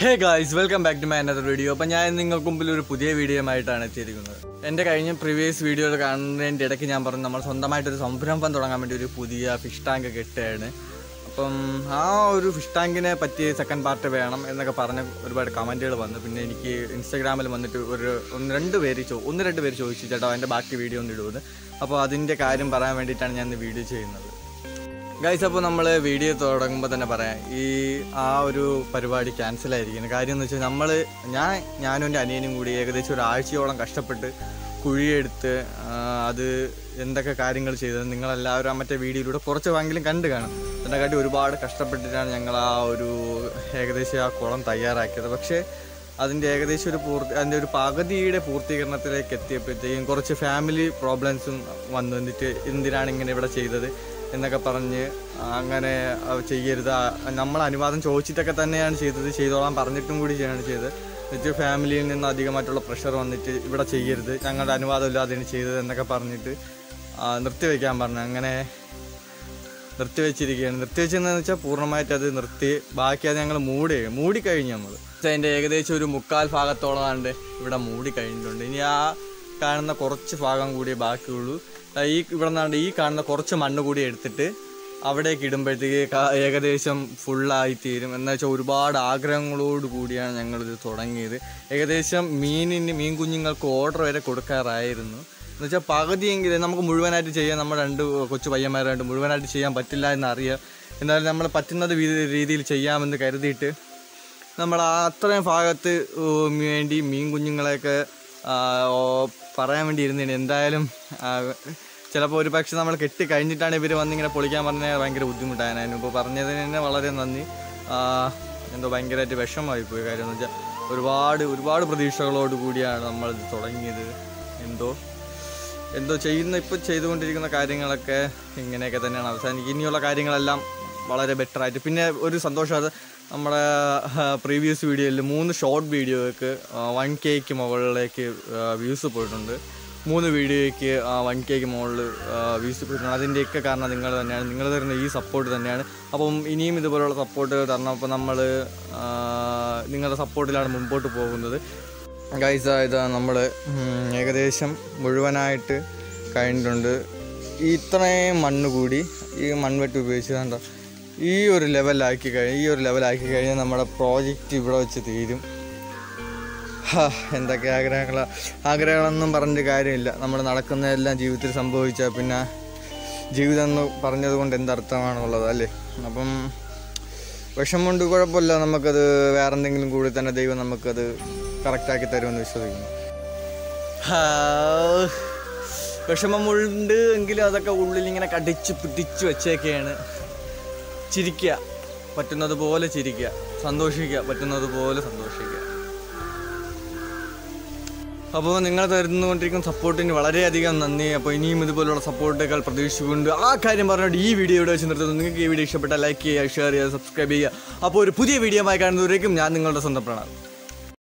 hey guys welcome back to my another video അപ്പം ഞാൻ നിങ്ങൾക്ക് മുമ്പിൽ ഒരു പുതിയ വീഡിയോയുമായിട്ടാണ് എത്തിയിരിക്കുന്നത് എൻ്റെ കഴിഞ്ഞ പ്രീവിയസ് വീഡിയോയിൽ കാണുന്നതിൻ്റെ ഇടയ്ക്ക് ഞാൻ പറഞ്ഞു നമ്മൾ സ്വന്തമായിട്ടൊരു സംരംഭം തുടങ്ങാൻ വേണ്ടി ഒരു പുതിയ ഫിഷ് ടാങ്ക് കെട്ടുകയാണ് അപ്പം ആ ഒരു ഫിഷ് ടാങ്കിനെ പറ്റി സെക്കൻഡ് പാർട്ട് വേണം എന്നൊക്കെ പറഞ്ഞ് ഒരുപാട് കമൻറ്റുകൾ വന്നു പിന്നെ എനിക്ക് ഇൻസ്റ്റാഗ്രാമിൽ വന്നിട്ട് ഒരു ഒന്ന് രണ്ട് പേര് ചോ ഒന്ന് രണ്ട് പേര് ചോദിച്ചു ചേട്ടാ അതിൻ്റെ ബാക്കി വീഡിയോ ഒന്ന് ഇടുമെന്ന് അപ്പോൾ അതിൻ്റെ കാര്യം പറയാൻ വേണ്ടിയിട്ടാണ് ഞാൻ ഇന്ന് വീഡിയോ ചെയ്യുന്നത് ഗൈസ് അപ്പോൾ നമ്മൾ വീഡിയോ തുടങ്ങുമ്പോൾ തന്നെ പറയാം ഈ ആ ഒരു പരിപാടി ക്യാൻസൽ ആയിരിക്കുന്നു കാര്യം എന്ന് വെച്ചാൽ നമ്മൾ ഞാൻ ഞാനും എൻ്റെ അനിയനും കൂടി ഏകദേശം ഒരാഴ്ചയോളം കഷ്ടപ്പെട്ട് കുഴിയെടുത്ത് ആ, അത് എന്തൊക്കെ കാര്യങ്ങൾ ചെയ്തത് നിങ്ങളെല്ലാവരും ആ മറ്റേ വീഡിയോയിലൂടെ കുറച്ച് വാങ്കിലും കണ്ടു കാണും അതിനെക്കാട്ടി ഒരുപാട് കഷ്ടപ്പെട്ടിട്ടാണ് ഞങ്ങൾ ആ ഒരു ഏകദേശം ആ കുളം തയ്യാറാക്കിയത് പക്ഷേ അതിൻ്റെ ഏകദേശം ഒരു പൂർത്തി അതിൻ്റെ ഒരു പകുതിയുടെ പൂർത്തീകരണത്തിലേക്ക് എത്തിയപ്പോഴത്തേക്കും കുറച്ച് ഫാമിലി പ്രോബ്ലംസും വന്നു എന്നിട്ട് എന്തിനാണ് ഇങ്ങനെ ഇവിടെ ചെയ്തത് എന്നൊക്കെ പറഞ്ഞ് അങ്ങനെ അത് ചെയ്യരുത് ആ, നമ്മൾ അനുവാദം ചോദിച്ചിട്ടൊക്കെ തന്നെയാണ് ചെയ്തത് ചെയ്തോളാൻ പറഞ്ഞിട്ടും കൂടി ചെയ്യാണ് ചെയ്തത് എന്നിട്ട് ഫാമിലിയിൽ നിന്ന് അധികമായിട്ടുള്ള പ്രഷർ വന്നിട്ട് ഇവിടെ ചെയ്യരുത് ഞങ്ങളുടെ അനുവാദം ഇല്ലാതെയാണ് ചെയ്തത് എന്നൊക്കെ പറഞ്ഞിട്ട് ആ, നിർത്തിവെക്കാൻ പറഞ്ഞു അങ്ങനെ നിർത്തിവെച്ചിരിക്കുകയാണ് നിർത്തിവെച്ചെന്ന് വെച്ചാൽ പൂർണ്ണമായിട്ട് അത് നിർത്തി ബാക്കി അത് ഞങ്ങൾ മൂടി മൂടി കഴിഞ്ഞു നമ്മൾ അതിൻ്റെ ഏകദേശം ഒരു മുക്കാൽ ഭാഗത്തോളം ആണ്ട് ഇവിടെ മൂടി കഴിഞ്ഞിട്ടുണ്ട് ഇനി ആ കാണുന്ന കുറച്ച് ഭാഗം കൂടിയേ ബാക്കിയുള്ളൂ ആ ഈ ഇവിടെ നിന്നാണ്ട് ഈ കാണുന്ന കുറച്ച് മണ്ണ് കൂടി എടുത്തിട്ട് അവിടേക്ക് ഇടുമ്പോഴത്തേക്ക് ക- ഏകദേശം ഫുള്ളായി തീരും എന്ന് വെച്ചാൽ ഒരുപാട് ആഗ്രഹങ്ങളോട് കൂടിയാണ് ഞങ്ങളിത് തുടങ്ങിയത് ഏകദേശം മീനിന് മീൻ കുഞ്ഞുങ്ങൾക്ക് ഓർഡർ വരെ കൊടുക്കാറായിരുന്നു എന്ന് വെച്ചാൽ പകുതിയെങ്കിലും നമുക്ക് മുഴുവനായിട്ട് ചെയ്യാൻ നമ്മൾ രണ്ട് കൊച്ചു പയ്യന്മാരായിട്ട് മുഴുവനായിട്ട് ചെയ്യാൻ പറ്റില്ല എന്നറിയാം എന്നാലും നമ്മൾ പറ്റുന്നത് വീ- രീതിയിൽ ചെയ്യാമെന്ന് കരുതിയിട്ട് നമ്മൾ ആ അത്രയും ഭാഗത്ത് ഉം, വേണ്ടി മീൻ കുഞ്ഞുങ്ങളെയൊക്കെ ആ, ഓ, പറയാൻ വേണ്ടി ഇരുന്നേനെ എന്തായാലും ചിലപ്പോൾ ഒരു പക്ഷെ നമ്മൾ കെട്ടി കഴിഞ്ഞിട്ടാണ് ഇവർ വന്നിങ്ങനെ പൊളിക്കാൻ പറഞ്ഞാൽ ഭയങ്കര ബുദ്ധിമുട്ടായിരുന്നു ഇപ്പോൾ പറഞ്ഞതിന് തന്നെ വളരെ നന്ദി ആ, എന്തോ ഭയങ്കരമായിട്ട് വിഷമമായി പോയി കാര്യം എന്ന് വെച്ചാൽ ഒരുപാട് ഒരുപാട് പ്രതീക്ഷകളോട് കൂടിയാണ് നമ്മളിത് തുടങ്ങിയത് എന്തോ എന്തോ ചെയ്യുന്ന ഇപ്പോൾ ചെയ്തുകൊണ്ടിരിക്കുന്ന കാര്യങ്ങളൊക്കെ ഇങ്ങനെയൊക്കെ തന്നെയാണ് അവസാനിക്കുക ഇനിയുള്ള കാര്യങ്ങളെല്ലാം വളരെ ബെറ്റർ ആയിട്ട് പിന്നെ ഒരു സന്തോഷം അത് നമ്മുടെ പ്രീവിയസ് വീഡിയോയിൽ മൂന്ന് ഷോർട്ട് വീഡിയോയ്ക്ക് വൺ കെക്ക് മുകളിലേക്ക് വ്യൂസ് പോയിട്ടുണ്ട് മൂന്ന് വീഡിയോയ്ക്ക് വൺ കെക്ക് മുകളിൽ വ്യൂസ് പോയിട്ടുണ്ട് അതിൻ്റെയൊക്കെ കാരണം നിങ്ങൾ തന്നെയാണ് നിങ്ങൾ തരുന്ന ഈ സപ്പോർട്ട് തന്നെയാണ് അപ്പം ഇനിയും ഇതുപോലുള്ള സപ്പോർട്ട് തരണം അപ്പോൾ നമ്മൾ നിങ്ങളുടെ സപ്പോർട്ടിലാണ് മുമ്പോട്ട് പോകുന്നത് ഗൈസ് ഇത് നമ്മൾ ഏകദേശം മുഴുവനായിട്ട് കഴിഞ്ഞിട്ടുണ്ട് ഈ ഇത്രയും മണ്ണ് കൂടി ഈ മൺവെട്ടി ഉപയോഗിച്ച് കണ്ടോ ഈ ഒരു ലെവലാക്കി കഴിഞ്ഞ് ഈ ഒരു ലെവലാക്കി കഴിഞ്ഞാൽ നമ്മുടെ പ്രോജക്റ്റ് ഇവിടെ വെച്ച് തീരും ഹാ, എന്തൊക്കെ ആഗ്രഹങ്ങളാണ് ആഗ്രഹങ്ങളൊന്നും പറഞ്ഞിട്ട് കാര്യമില്ല നമ്മൾ നടക്കുന്നതെല്ലാം ജീവിതത്തിൽ സംഭവിച്ചാൽ പിന്നെ ജീവിതം എന്ന് പറഞ്ഞത് കൊണ്ട് എന്തർത്ഥമാണുള്ളത് അല്ലേ അപ്പം വിഷമമുണ്ട് കുഴപ്പമില്ല നമുക്കത് വേറെ എന്തെങ്കിലും കൂടി തന്നെ ദൈവം നമുക്കത് കറക്റ്റാക്കി തരുമെന്ന് വിശ്വസിക്കുന്നു ഹാ, വിഷമമുണ്ട് എങ്കിലും അതൊക്കെ ഉള്ളിൽ ഇങ്ങനെ കടിച്ച് പിടിച്ച് വെച്ചേക്കെയാണ് ചിരിക്കുക പറ്റുന്നത് പോലെ ചിരിക്കുക സന്തോഷിക്കുക പറ്റുന്നത് പോലെ സന്തോഷിക്കുക അപ്പോൾ നിങ്ങൾ തരുന്നുകൊണ്ടിരിക്കുന്ന സപ്പോർട്ടിന് വളരെയധികം നന്ദി അപ്പോൾ ഇനിയും ഇതുപോലുള്ള സപ്പോർട്ടുകൾ പ്രതീക്ഷിച്ചുകൊണ്ട് ആ കാര്യം പറഞ്ഞുകൊണ്ട് ഈ വീഡിയോ ഇവിടെ വെച്ച് നിർത്തുന്നു നിങ്ങൾക്ക് ഈ വീഡിയോ ഇഷ്ടപ്പെട്ടാൽ ലൈക്ക് ചെയ്യുക ഷെയർ ചെയ്യുക സബ്സ്ക്രൈബ് ചെയ്യുക അപ്പോൾ ഒരു പുതിയ വീഡിയോ ആയി കാണുന്നവരേക്കും ഞാൻ നിങ്ങളുടെ സ്വന്തം പ്രണാം